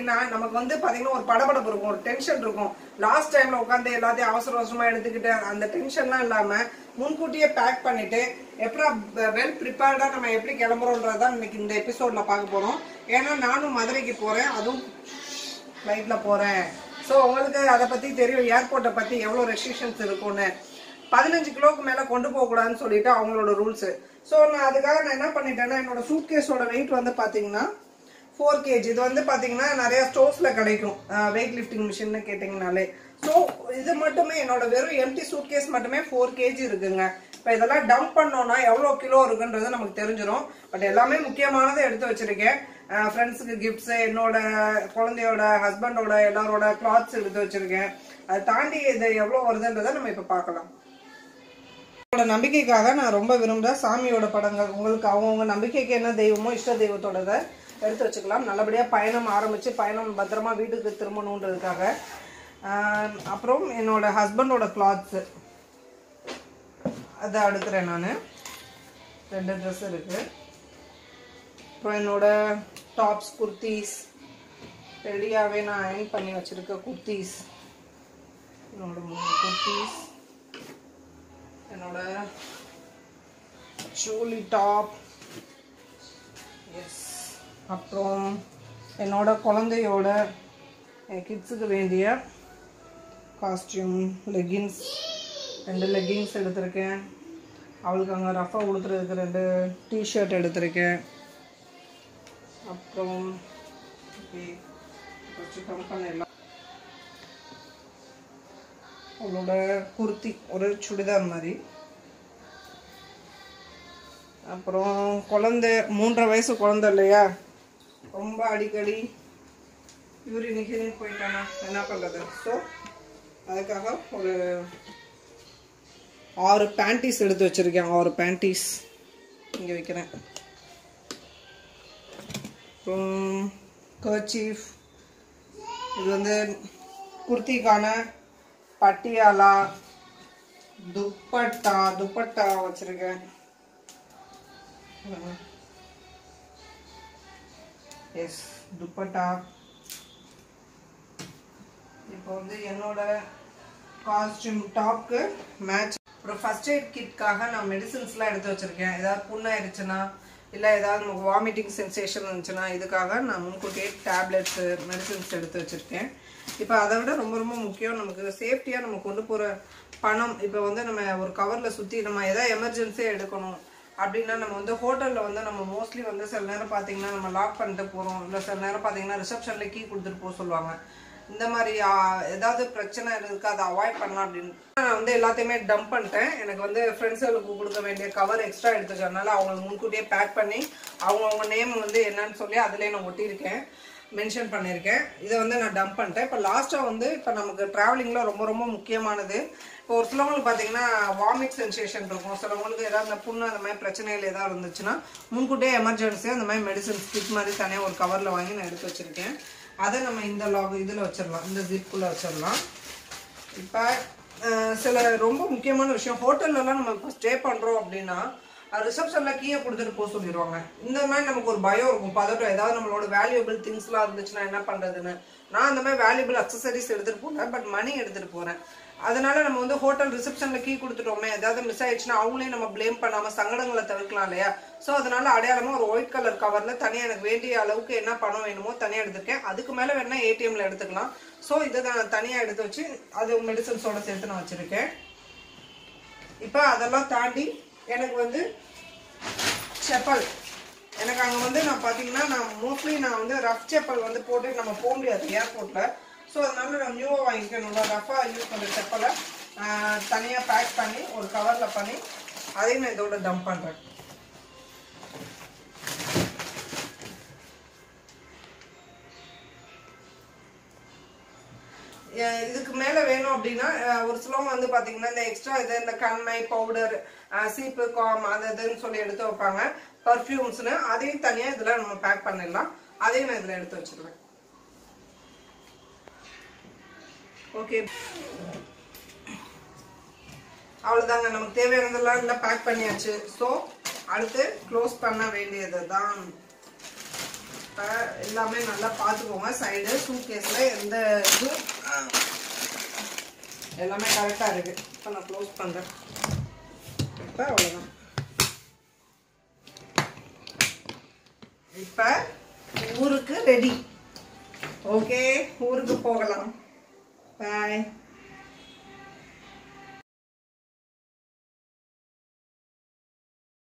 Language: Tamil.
அப்படின்னா நமக்கு வந்து பாத்தீங்கன்னா ஒரு படபடப்பு இருக்கும் ஒரு டென்ஷன் இருக்கும் லாஸ்ட் டைம்ல உட்காந்து எல்லாத்தையும் அவசர அவசரமா எடுத்துக்கிட்டு அந்த டென்ஷன்லாம் இல்லாம முன்கூட்டியே பேக் பண்ணிட்டு எப்பறம் வெல் ப்ரிப்பேர்டா நம்ம எப்படி கிளம்புறோன்றதான் இன்னைக்கு இந்த எபிசோட்ல பார்க்க போறோம் ஏன்னா நானும் மதுரைக்கு போறேன் அதுவும் ஃப்ளைட்ல போறேன் ஸோ உங்களுக்கு அதை பத்தி தெரியும் ஏர்போர்ட்டை பத்தி எவ்வளவு ரெஸ்ட்ரிக்ஷன்ஸ் இருக்கும்னு பதினஞ்சு கிலோக்கு மேல கொண்டு போக கூடாதுன்னு சொல்லிட்டு அவங்களோட ரூல்ஸ் ஸோ நான் அதுக்காக நான் என்ன பண்ணிட்டேன்னா என்னோட சூட் கேஸோட வெயிட் வந்து பாத்தீங்கன்னா ஃபோர் கேஜி இது வந்து பாத்தீங்கன்னா நிறைய ஸ்டோர்ஸ்ல கிடைக்கும் வெயிட் லிஃப்டிங் மிஷின்னு கேட்டிங்கனாலே ஸோ இது மட்டுமே என்னோட வெறும் எம்டி சூட் கேஸ் மட்டுமே ஃபோர் கேஜி இருக்குங்க இப்போ இதெல்லாம் டம்ப் பண்ணோம்னா எவ்வளோ கிலோ இருக்குன்றது நமக்கு தெரிஞ்சிடும் பட் எல்லாமே முக்கியமானதை எடுத்து வச்சிருக்கேன் ஃப்ரெண்ட்ஸுக்கு கிஃப்ட்ஸ் என்னோட குழந்தையோட ஹஸ்பண்டோட எல்லாரோட கிளாத்ஸ் எடுத்து வச்சிருக்கேன் அதை தாண்டி இது எவ்வளோ வருதுன்றதை நம்ம இப்போ பார்க்கலாம் என்னோட நம்பிக்கைக்காக நான் ரொம்ப விரும்புகிறேன் சாமியோட படங்கள் உங்களுக்கு அவங்கவுங்க நம்பிக்கைக்கு என்ன தெய்வமோ இஷ்ட தெய்வத்தோடதை எடுத்து வச்சுக்கலாம் நல்லபடியாக பயணம் ஆரம்பித்து பயணம் பத்திரமா வீட்டுக்கு திரும்பணுன்றதுக்காக ஆஹ் அப்புறம் என்னோட ஹஸ்பண்டோட கிளாத்ஸு அதை அடுக்கிறேன் நான் ரெண்டு ட்ரெஸ் இருக்குது அப்புறம் என்னோட டாப்ஸ் குர்த்தீஸ் ரெடியாகவே நான் அயன் பண்ணி வச்சுருக்க குர்த்தீஸ் என்னோட மூணு குர்த்தீஸ் என்னோட சோலி டாப் எஸ் அப்புறம் என்னோட குழந்தையோட என் கிட்ஸுக்கு வேண்டிய காஸ்டியூம் லெகின்ஸ் ரெண்டு லெகின்ஸ் எடுத்திருக்கேன் அவளுக்கு அங்கே ரஃபாக கொடுத்துறதுக்கு ரெண்டு டிஷர்ட் எடுத்திருக்கேன் அப்புறம் ஓகே ஃபஸ்ட்டு கம் பண்ணிடலாம் அவளோட குர்த்தி ஒரு சுடிதார் மாதிரி அப்புறம் குழந்தை மூன்றரை வயசு குழந்தை இல்லையா ரொம்ப அடிக்கடி இவரு இன்னைக்கு போயிட்டானா என்ன பண்ணுறது ஸோ அதுக்காக ஒரு ஆறு பேண்டீஸ் எடுத்து வச்சுருக்கேன் ஆறு பேண்டீஸ் இங்கே வைக்கிறேன் அப்புறம் கர்ச்சீஃப் இது வந்து குர்த்திக்கான பட்டியாலா துப்பட்டா துப்பட்டா வச்சிருக்கேன் எஸ் துப்பட்டா இப்போ வந்து என்னோட காஸ்டியூம் டாப்க்கு மேட்ச் அப்புறம் ஃபர்ஸ்ட் எய்ட் கிட்காக நான் மெடிசின்ஸ்லாம் எடுத்து வச்சிருக்கேன் ஏதாவது புண்ணாயிருச்சுன்னா இல்லை ஏதாவது நமக்கு வாமிட்டிங் சென்சேஷன் இருந்துச்சுன்னா இதுக்காக நான் முன்கூட்டியே டேப்லெட்ஸு மெடிசின்ஸ் எடுத்து வச்சுருக்கேன் இப்போ அதை விட ரொம்ப ரொம்ப முக்கியம் நமக்கு சேஃப்டியாக நம்ம கொண்டு போகிற பணம் இப்போ வந்து நம்ம ஒரு கவரில் சுற்றி நம்ம எதாவது எமர்ஜென்சியாக எடுக்கணும் அப்படின்னா நம்ம வந்து ஹோட்டலில் வந்து நம்ம மோஸ்ட்லி வந்து சில நேரம் பார்த்தீங்கன்னா நம்ம லாக் பண்ணிட்டு போகிறோம் இல்லை சில நேரம் பார்த்தீங்கன்னா ரிசப்ஷனில் கீ கொடுத்துட்டு போக சொல்லுவாங்க இந்த மாதிரி ஆ, ஏதாவது பிரச்சனை இருக்கு அதை அவாய்ட் பண்ணலாம் அப்படின்னு நான் வந்து எல்லாத்தையுமே டம்ப் பண்ணிட்டேன் எனக்கு வந்து ஃப்ரெண்ட்ஸுகளுக்கு கொடுக்க வேண்டிய கவர் எக்ஸ்ட்ரா எடுத்துக்கிறதுனால அவங்களுக்கு முன்கூட்டியே பேக் பண்ணி அவங்கவுங்க நேம் வந்து என்னன்னு சொல்லி அதிலே நான் ஒட்டியிருக்கேன் மென்ஷன் பண்ணியிருக்கேன் இதை வந்து நான் டம்ப் பண்ணிட்டேன் இப்போ லாஸ்ட்டாக வந்து இப்போ நமக்கு ட்ராவலிங்கில் ரொம்ப ரொம்ப முக்கியமானது இப்போ ஒரு சிலவங்களுக்கு பார்த்தீங்கன்னா வாமிட் சென்சேஷன் இருக்கும் சிலவங்களுக்கு ஏதாவது இந்த புண்ணு அந்த மாதிரி பிரச்சனைகள் ஏதாவது இருந்துச்சுன்னா முன்கூட்டியே எமர்ஜென்சியாக அந்த மாதிரி மெடிசன் ஸ்டிக் மாதிரி தனியாக ஒரு கவரில் வாங்கி நான் எடுத்து வச்சுருக்கேன் அதை நம்ம இந்த லாக் இதில் வச்சிடலாம் இந்த ஜிப்புக்குள்ளே வச்சிடலாம் இப்போ சில ரொம்ப முக்கியமான விஷயம் ஹோட்டல்லலாம் நம்ம இப்போ ஸ்டே பண்ணுறோம் அப்படின்னா ரிசப்ஷனில் கீயை கொடுத்துட்டு போக சொல்லிடுவாங்க இந்த மாதிரி நமக்கு ஒரு பயம் இருக்கும் பதட்டம் ஏதாவது நம்மளோட வேல்யூபிள் திங்ஸ்லாம் இருந்துச்சுன்னா என்ன பண்ணுறதுன்னு நான் அந்த மாதிரி வேல்யூபிள் அக்சசரிஸ் எடுத்துகிட்டு போகிறேன் பட் மணி எடுத்துகிட்டு போகிறேன் அதனால நம்ம வந்து ஹோட்டல் ரிசப்ஷன்ல கீ கொடுத்துட்டோமே ஏதாவது மிஸ் ஆயிடுச்சுன்னா அவங்களையும் நம்ம ப்ளேம் பண்ணாம சங்கடங்களை தவிர்க்கலாம் இல்லையா ஸோ அதனால அடையாளமா ஒரு ஒயிட் கலர் கவர்ல தனியா எனக்கு வேண்டிய அளவுக்கு என்ன பணம் வேணுமோ தனியா எடுத்திருக்கேன் அதுக்கு மேல வேணா ஏடிஎம்ல எடுத்துக்கலாம் ஸோ இதை நான் தனியா எடுத்து வச்சு அது மெடிசன்ஸோட சேர்த்து நான் வச்சிருக்கேன் இப்போ அதெல்லாம் தாண்டி எனக்கு வந்து செப்பல் எனக்கு அங்கே வந்து நான் பார்த்தீங்கன்னா நான் மோஸ்ட்லி நான் வந்து ரஃப் செப்பல் வந்து போட்டு நம்ம போக முடியாது ஏர்போர்ட்டில் ஸோ அதனால நான் நியூவாக வாங்கிக்கணும்ல ரஃபாக யூஸ் பண்ணுற செப்பலை தனியாக பேக் பண்ணி ஒரு கவரில் பண்ணி அதையும் நான் இதோட டம்ப் பண்ணுறேன் அஹ் இதுக்கு மேல வேணும் அப்படின்னா அஹ் ஒரு சிலவங்க வந்து பாத்தீங்கன்னா இந்த எக்ஸ்ட்ரா இது இந்த கண்மை பவுடர் சீப்பு காம் அது இதுன்னு சொல்லி எடுத்து வைப்பாங்க பர்ஃப்யூம்ஸ்னு அதையும் தனியா இதுல நம்ம பேக் பண்ணிடலாம் அதையும் நான் இதுல எடுத்து வச்சிருவேன் ஓகே அவ்வளவுதாங்க நமக்கு தேவையானதெல்லாம் இல்லை பேக் பண்ணியாச்சு ஸோ அடுத்து க்ளோஸ் பண்ண வேண்டியது தான் இப்போ எல்லாமே நல்லா பார்த்துக்கோங்க சைடு சூட் கேஸில் எந்த இதுவும் எல்லாமே கரெக்டாக இருக்குது இப்போ நான் க்ளோஸ் பண்ணுறேன் இப்போ அவ்வளோதான் இப்போ ஊருக்கு ரெடி ஓகே ஊருக்கு போகலாம் பாய்